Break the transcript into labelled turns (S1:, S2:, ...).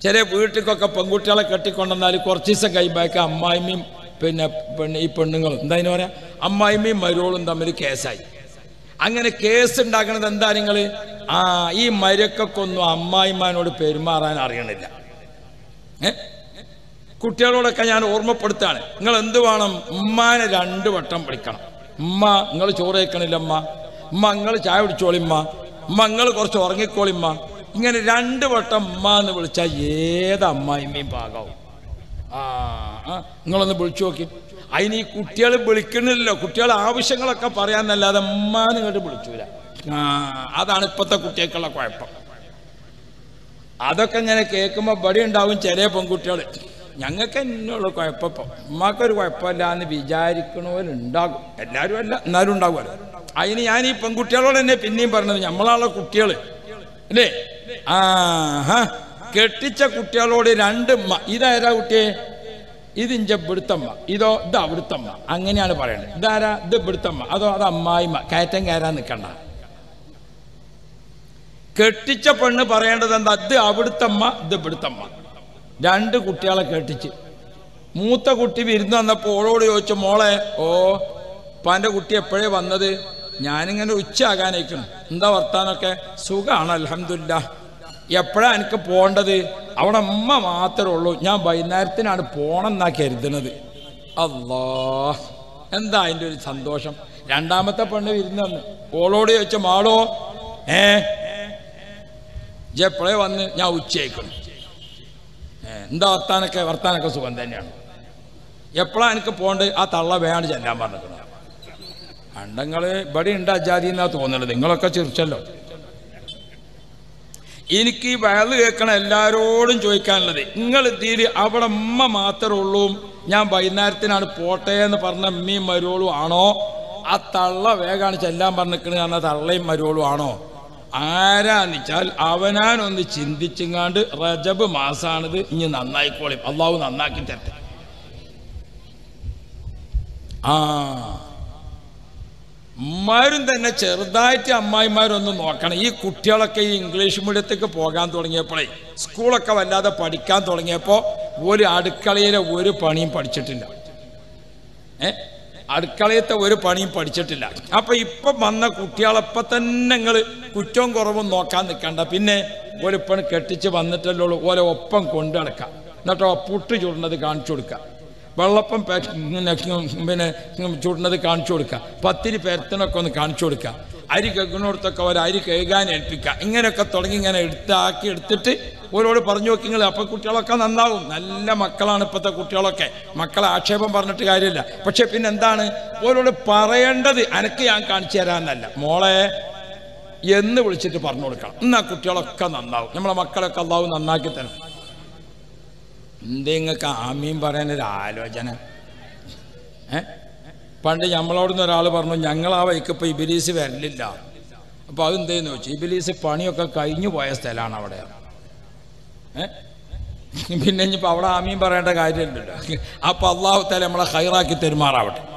S1: ചില വീട്ടിലേക്കൊക്കെ പെൺകുട്ടികളെ കെട്ടിക്കൊണ്ടുവന്നാൽ കുറച്ച് ദിവസം കഴിയുമ്പോഴേക്ക് അമ്മായിമ്മയും പിന്നെ പെണ്ണ് ഈ പെണ്ണുങ്ങളും എന്താ അതിന് പറയാ അമ്മായിമ്മയും മരുവളും തമ്മിൽ കേസായി അങ്ങനെ കേസ് ഉണ്ടാക്കണത് എന്താ നിങ്ങൾ ആ ഈ മരക്കൊക്കൊന്നും അമ്മായിമാനോട് പെരുമാറാൻ അറിയണില്ല ഏ കുട്ടികളോടൊക്കെ ഞാൻ ഓർമ്മപ്പെടുത്താണ് നിങ്ങൾ എന്ത് വേണം ഉമ്മാനെ രണ്ട് വട്ടം വിളിക്കണം ഉമ്മ നിങ്ങൾ ചോറ് കഴിക്കണില്ല അമ്മ ഉമ്മ നിങ്ങൾ ചായ കുടിച്ചോളിമ്മ ഉമ്മ നിങ്ങൾ കുറച്ച് ഉറങ്ങിക്കോളിമ്മ ഇങ്ങനെ രണ്ട് വട്ടം ഉമ്മ എന്ന് വിളിച്ചാൽ ഏത് അമ്മായിമ്മയും പാകാവും ആ ആ നിങ്ങളൊന്ന് വിളിച്ചു നോക്കി അതിന് ഈ കുട്ടികൾ വിളിക്കണില്ലല്ലോ കുട്ടികൾ ആവശ്യങ്ങളൊക്കെ പറയാന്നല്ലാതെ ഉമ്മ നിങ്ങോട്ട് വിളിച്ചൂല ആ അതാണ് ഇപ്പോഴത്തെ കുട്ടികൾക്കുള്ള കുഴപ്പം അതൊക്കെ ഇങ്ങനെ കേൾക്കുമ്പോൾ ബടി ഉണ്ടാവും ചില പെൺകുട്ടികൾ ഞങ്ങൾക്ക് എന്നുള്ള കുഴപ്പം ഉമ്മാക്കൊരു കുഴപ്പമില്ല എന്ന് വിചാരിക്കണവരുണ്ടാകും എല്ലാവരും അല്ല എന്നാലും ഉണ്ടാകുമല്ലോ അതിന് ഞാൻ ഈ പെൺകുട്ടികളോട് തന്നെ പിന്നെയും പറഞ്ഞത് നമ്മളാളെ കുട്ടികൾ അല്ലേ ആ ഹാ കെട്ടിച്ച കുട്ടികളോട് രണ്ട് ഉമ്മ ഇതാരാ കുട്ടിയെ ഇത് ഇഞ്ച ഇവിടുത്തമ്മ ഇതോ ഇത് അവിടുത്തമ്മ അങ്ങനെയാണ് പറയുന്നത് ഇതാരാ ഇത് ഇവിടുത്തമ്മ അതോ അത് അമ്മായിമ്മ കയറ്റം കയറാൻ നിൽക്കണ്ട കെട്ടിച്ച പെണ്ണ് പറയേണ്ടത് എന്താ ഇത് അവിടുത്തമ്മ ഇത് ഇവിടുത്തമ്മ രണ്ട് കുട്ടികളെ കെട്ടിച്ച് മൂത്ത കുട്ടി വിരുന്ന് വന്നപ്പോൾ ഓളോട് ചോദിച്ചു മോളെ ഓ ഉപ്പാന്റെ കുട്ടി എപ്പോഴേ വന്നത് ഞാനിങ്ങനെ ഉച്ചയാകാനേക്കണം എന്താ വർത്താനൊക്കെ സുഖമാണ് അലഹമില്ല എപ്പോഴാ എനിക്ക് പോണ്ടത് അവിടെ അമ്മ മാത്രമേ ഉള്ളൂ ഞാൻ വൈകുന്നേരത്തിനാണ് പോണെന്നാ കരുതുന്നത് അല്ലാ എന്താ അതിൻ്റെ ഒരു സന്തോഷം രണ്ടാമത്തെ പെണ്ണ് വിരുന്ന് വന്ന് ഓളോട് ചോദിച്ച മാളോ ഏ എപ്പോഴേ വന്ന് ഞാൻ ഉച്ചയായിക്കണം ഏ, എന്താ വർത്താനൊക്കെ വർത്താനൊക്കെ സുഖം തന്നെയാണ് എപ്പോഴാ എനിക്ക് പോണ്ട് ആ തള്ള വേണ്ട ചെല്ലാൻ പറഞ്ഞിരിക്കണം അണ്ടങ്ങൾ ഇവിടെ ഉണ്ട് അജാതി എന്നാ തോന്നുന്നത് നിങ്ങളൊക്കെ ചിരിച്ചല്ലോ എനിക്ക് ഈ വയല് കേൾക്കണ എല്ലാരോടും ചോദിക്കാനുള്ളത് നിങ്ങൾ തീരെ അവിടെ അമ്മ മാത്രമേ ഉള്ളൂ ഞാൻ വൈകുന്നേരത്തിനാണ് പോട്ടെ എന്ന് പറഞ്ഞ അമ്മയും മരുവോളും ആണോ ആ തള്ള വേഗമാണ് ചെല്ലാൻ പറഞ്ഞിരിക്കണ പറഞ്ഞ തള്ളയും മരുവോളും ആണോ ആരാന്ന് വെച്ചാൽ അവനാനൊന്ന് ചിന്തിച്ചിങ്ങാണ്ട് റജബ് മാസാണിത് ഇനി നന്നായിക്കോളും അള്ളാഹു നന്നാക്കി തരട്ടെ ആ ഉമ്മാരും തന്നെ ചെറുതായിട്ട് അമ്മായിമാരൊന്ന് നോക്കണം ഈ കുട്ടികളൊക്കെ ഈ ഇംഗ്ലീഷ് മീഡിയത്തേക്ക് പോകാൻ തുടങ്ങിയപ്പോഴേ സ്കൂളൊക്കെ വല്ലാതെ പഠിക്കാൻ തുടങ്ങിയപ്പോൾ ഒരു അടുക്കളയിലെ ഒരു പണിയും പഠിച്ചിട്ടില്ല ഏ അടുക്കളയത്തെ ഒരു പണിയും പഠിച്ചിട്ടില്ല അപ്പൊ ഇപ്പൊ വന്ന കുട്ടികളെപ്പം തന്നെ നിങ്ങൾ കുറ്റവും കുറവും നോക്കാൻ നിൽക്കണ്ട പിന്നെ ഒരിപ്പണ് കെട്ടിച്ച് വന്നിട്ടല്ലോ ഉള്ളൂ. ഓലെ ഒപ്പം കൊണ്ടു നടക്കാം എന്നിട്ടോ പുട്ട് ചുടുന്നത് കാണിച്ചു കൊടുക്കുക വെള്ളപ്പം പെ- പിന്നെ പിന്നെ ചുടുന്നത് കാണിച്ചു കൊടുക്കുക പത്തിരി പെരത്തനൊക്കെ ഒന്ന് കാണിച്ചു കൊടുക്കുക അരി കഴുകുന്നിടത്തൊക്കെ ഒരു അരി കഴുകാൻ ഏൽപ്പിക്കുക ഇങ്ങനെയൊക്കെ തുടങ്ങി ഇങ്ങനെ എടുത്താക്കി എടുത്തിട്ട് ഓരോട് പറഞ്ഞു നോക്കിങ്ങൾ അപ്പം കുട്ടികളൊക്കെ നന്നാവും നല്ല മക്കളാണ് ഇപ്പോഴത്തെ കുട്ടികളൊക്കെ മക്കളെ ആക്ഷേപം പറഞ്ഞിട്ട് കാര്യമില്ല പക്ഷെ പിന്നെ എന്താണ് ഓരോട് പറയേണ്ടത് അനക്ക് ഞാൻ കാണിച്ചു തരാന്നല്ല മോളെ എന്ന് വിളിച്ചിട്ട് പറഞ്ഞു കൊടുക്കണം എന്നാ കുട്ടികളൊക്കെ നന്നാവും നമ്മളെ മക്കളൊക്കെ അള്ളാവും നന്നാക്കി തരണം എന്തെങ്ങൾക്ക് ആമീൻ പറയാനൊരു ആലോചന ഏ പണ്ട് നമ്മളോടുന്ന് ഒരാൾ പറഞ്ഞു ഞങ്ങൾ ആ വഴിക്ക് ഇപ്പോൾ ഇബിലീസ് വരലില്ല അപ്പോൾ അതെന്തേന്ന് വെച്ചു ഇബിലീസ് പണിയൊക്കെ കഴിഞ്ഞു പോയ സ്ഥലമാണ് അവിടെ ഏ പിന്നെ ഇനിയിപ്പോൾ അവിടെ ആമീൻ പറയേണ്ട കാര്യമില്ലല്ലോ അപ്പോൾ അള്ളാഹു തല നമ്മളെ ഹൈറാക്കി തെരുമാറാവട്ടെ